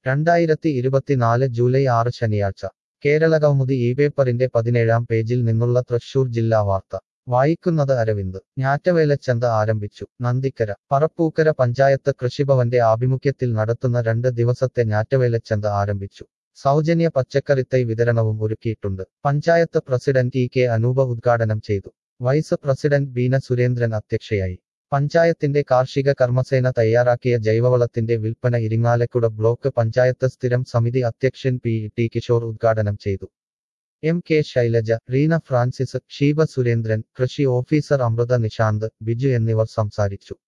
രണ്ടായിരത്തി ഇരുപത്തിനാല് ജൂലൈ ആറ് ശനിയാഴ്ച കേരളകൗമുദി ഈ പേപ്പറിന്റെ പതിനേഴാം പേജിൽ നിന്നുള്ള തൃശൂർ ജില്ലാ വാർത്ത വായിക്കുന്നത് അരവിന്ദ് ഞാറ്റവേലച്ചന്ത ആരംഭിച്ചു നന്ദിക്കര പറപ്പൂക്കര പഞ്ചായത്ത് കൃഷിഭവന്റെ ആഭിമുഖ്യത്തിൽ നടത്തുന്ന രണ്ട് ദിവസത്തെ ഞാറ്റവേലച്ചന്ത ആരംഭിച്ചു സൗജന്യ പച്ചക്കറിത്തൈ വിതരണവും ഒരുക്കിയിട്ടുണ്ട് panchayat president E K Anoopa ഉദ്ഘാടനം ചെയ്തു വൈസ് പ്രസിഡന്റ് ബീന സുരേന്ദ്രൻ അധ്യക്ഷയായി പഞ്ചായത്തിന്റെ കാർഷിക കർമ്മസേന തയ്യാറാക്കിയ ജൈവവളത്തിന്റെ വിൽപ്പന ഇരിങ്ങാലക്കുട ബ്ലോക്ക് പഞ്ചായത്ത് സ്ഥിരം സമിതി അധ്യക്ഷൻ പി ടി കിഷോർ ഉദ്ഘാടനം ചെയ്തു M K Shailaja Reena Francis Sheeba Surendran കൃഷി ഓഫീസർ അമൃത നിശാന്ത് ബിജു എന്നിവർ സംസാരിച്ചു